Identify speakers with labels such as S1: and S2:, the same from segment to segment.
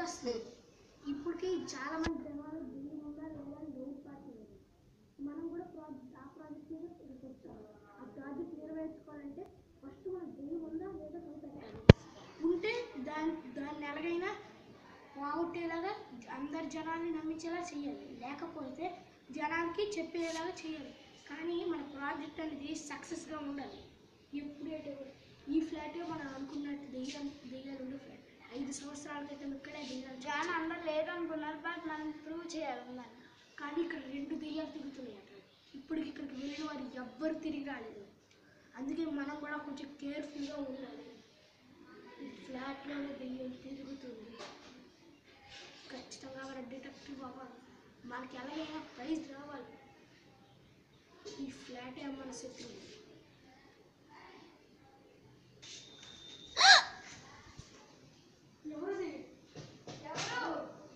S1: వస్తుంది ఇప్పటికి చాలా మంది జనాలు ఢిల్లీ ఉందా లేదా అని డౌట్ పడుతున్నారు మనం కూడా ప్రాజెక్ట్ ఆ ప్రాజెక్ట్ మీద వచ్చాం ఆ ప్రాజెక్ట్ నెరవేర్చుకోవాలంటే ఫస్ట్ మనం ఢిల్లీ ఉందా లేదా చూపెట్టాలి ఉంటే దాని దాన్ని ఎలాగైనా పోగొట్టేలాగా అందరి జనాల్ని నమ్మించేలా చేయాలి లేకపోతే జనానికి చెప్పేలాగా చేయాలి కానీ మన ప్రాజెక్ట్ అనేది సక్సెస్గా ఉండాలి ఎప్పుడైతే ఈ ఫ్లాటే మనం అనుకున్నట్టు దెయ్యం దెయ్యాలు ఉండే ఫ్లాట్ ఐదు సంవత్సరాల క్రితం ఇక్కడే దెయ్యాలు
S2: చాలా అందరు లేదనుకున్నారు బట్ మనం ప్రూవ్ చేయాలి ఉందని
S1: కానీ ఇక్కడ రెండు దెయ్యాలు తిరుగుతున్నాయి అక్కడ ఇప్పుడు ఇక్కడికి వెళ్ళిన వారు ఎవ్వరు తిరిగి రాలేదు అందుకే మనం కూడా కొంచెం కేర్ఫుల్గా ఉండాలి ఈ ఫ్లాట్లోనే దెయ్యం తిరుగుతుంది ఖచ్చితంగా మన డిటెక్టివ్ అవ్వాలి మనకి ఎలాగైనా ప్రైజ్ రావాలి ఈ ఫ్లాటే మన శత్రువు ఎవరిది ఎవరు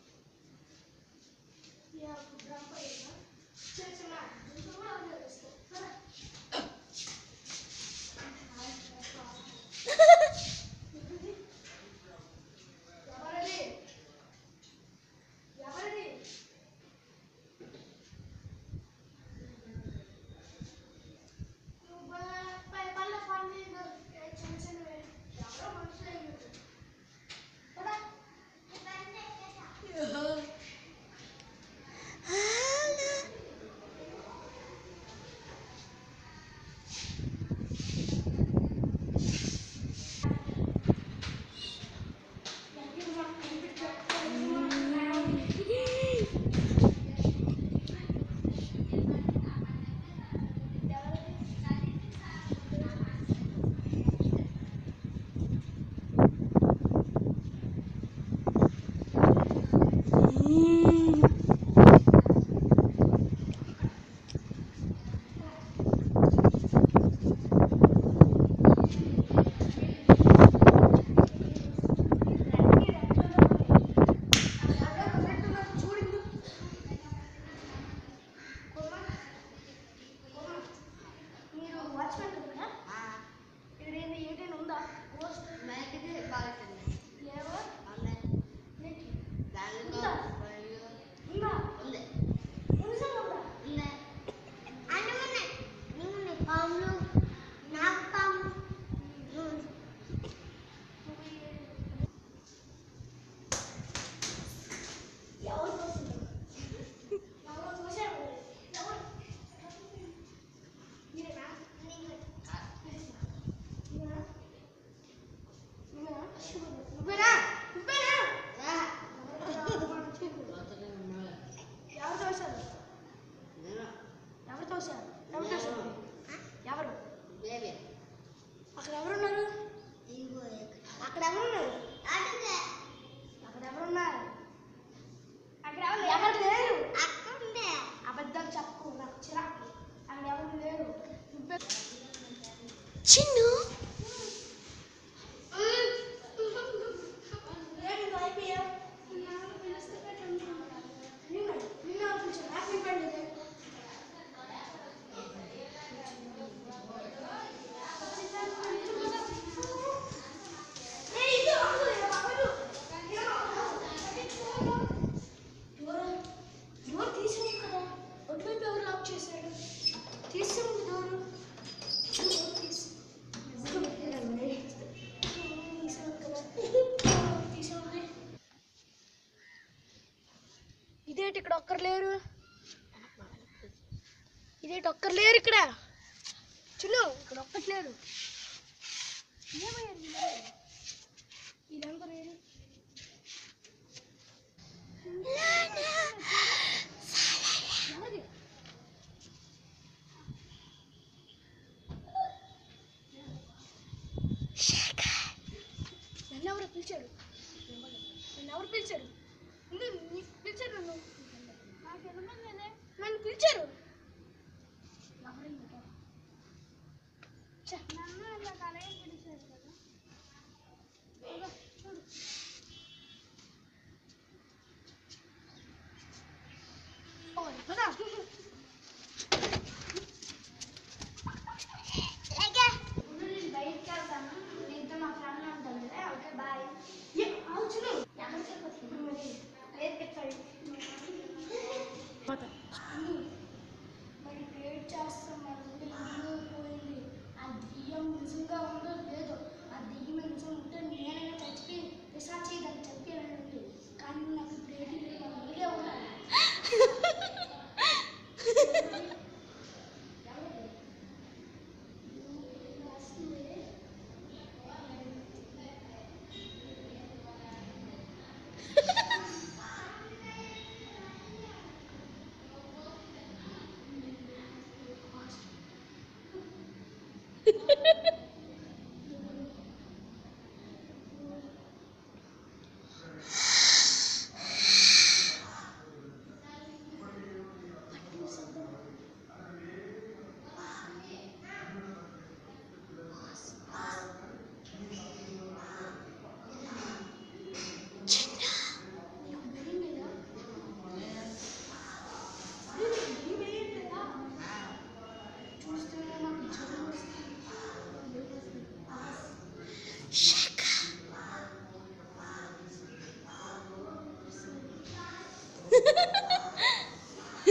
S1: యా డ్రాప్ అయ్యిందా చిన్న చిన్న ఇంట్లో కూడా అదే చేస్తాం సరే ఎవరిది ఎవరిది నువ్వు పై పళ్ళ పని చిన్న చిన్నవి ఎవరో మనుషులు అయ్యి ఉంటారు. పద. మీరు వాచ్మెన్ కదా ఇక్కడ ఏంది ఏటైనా ఉందా గోస్ట్ లేవో ఉందా ఉందా నిజం ఉందా ఎవరు చూస్తున్నారు ఎవరు చూశారు ఎవరు మీరేనా నువ్వేనా? నువ్వేనా? నువ్వేనా? నువ్వేనా? ఎవరు తోశారు ఎవరు తోశారు ఎవరు తోశారు ఎవరు అక్కడ ఎవరున్నారు అక్కడ ఎవరున్నారు అక్కడ ఎవరున్నారు అక్కడ ఎవరు ఎవరు లేరు అబద్ధం చెప్పు నాకు చిరాకు అక్కడ ఎవరు లేరు నువ్వే
S2: చిన్ను
S1: ఏంటి నువ్వు అయిపోయావు? నిన్ను నిన్ను ఎవరు పిలిచారు? నాకు వినపడలేదే. ఏయ్, ఇది ఆగు, ఇది ఆగదు. ఇది ఆగదు. డోరు డోర్ తీసి ఉంది కదా అటువైపు ఎవరు లాక్ చేశాడు తీసి ఉంది డోరు డోర్ తీసి తీసి ఉంది కదా తీసి ఉంది ఇదేంటి ఇక్కడ ఒక్కరు లేరు ఇదేంటి ఒక్కరు లేరు ఇక్కడ చిన్ను ఇక్కడ ఒక్కటి లేరు ఏమయ్యారు వీళ్ళందరూ? వీళ్ళందరూ లేరు ఎవరిది? నన్ను ఎవరు పిలిచాడు నన్ను ఎవరు పిలిచాడు ఉండు, నీ- పిలిచారు నన్ను నాకు వినపడలేదే. నన్ను పిలిచారు ఎవరు ఇంకా? ఛ, నన్ను ఇలా కలయం పిలిచారు కదా ఇదిగో, చూడు. ఓ, పద.
S2: ఉండు, నేను బయటికి వెళ్తాను నీతో మా ఫ్రెండ్ ఉంటాను కదా ఓకే బాయ్
S1: ఏ, ఆగు చిన్ను.
S2: ఎక్కడికి వెళ్ళిపోతున్నావు?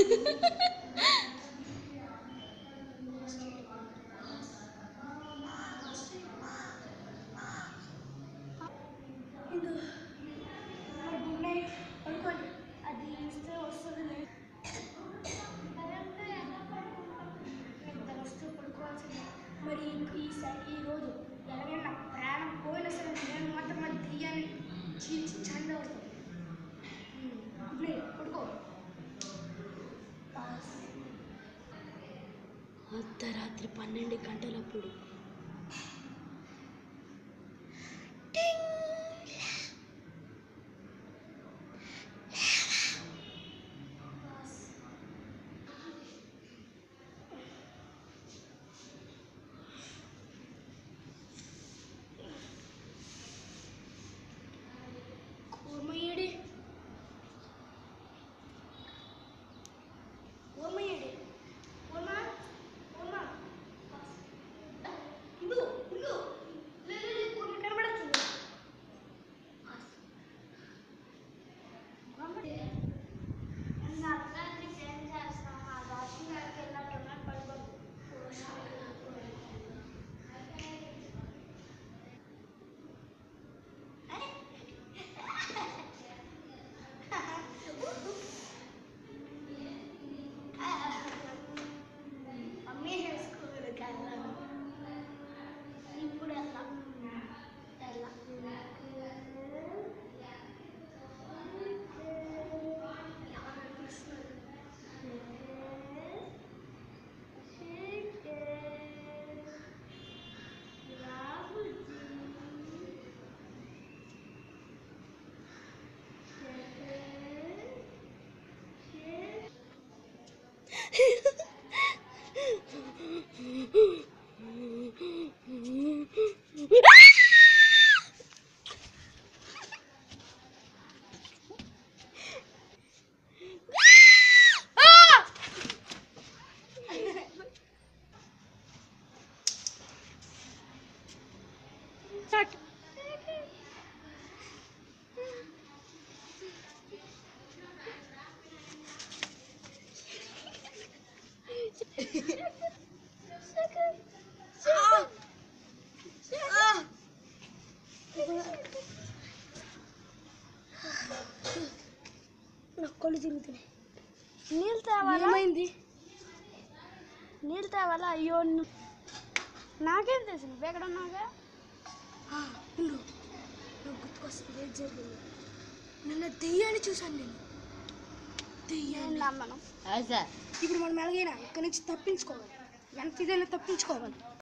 S2: అది ఇస్తే వస్తుంది నిద్ర వస్తే పడుకోవాల్సిందే మరి ఈసారి ఈ రోజు ఎలాగైనా ప్రాణం పోయినా సరే నేను మాత్రం అది తీయాలని చీల్చి చండ వస్తుంది పడుకో
S3: అర్ధరాత్రి పన్నెండు గంటలప్పుడు
S2: కూర్మయ్యడి కూర్మయ్యడి కూర్మ కూర్మ ఇల్లు ఇల్లు లేదు కూర్మ కనబడుతుంది అర్ధరాత్రి ఫ్రెండ్ చేస్తాం ఆ వాషింగ్ గారికి వెళ్ళినట్టున్నా పడుకోండి మమ్మీ చేసుకోలేదు కదా ఇప్పుడు ఎలా ఎలా
S3: నాకు కళ్ళు తిరుగుతున్నాయి
S2: నీళ్ళు తేవాలా
S3: ఏమైంది
S2: నీళ్ళు తేవాలా అయ్యో ను- నాకేం తెలుసు నువ్వు ఎక్కడ ఉన్నాగా
S3: ఆ, ఉండు నాకు గుర్తుకొస్తుంది ఏం జరిగింది నిన్న దెయ్యాన్ని చూశాను నేను
S2: నేను
S3: దెయ్యాన్ని
S2: నమ్మను
S3: ఇప్పుడు మనం ఎలాగైనా ఇక్కడి నుంచి తప్పించుకోవాలి ఎంత ఇదైనా తప్పించుకోవాలి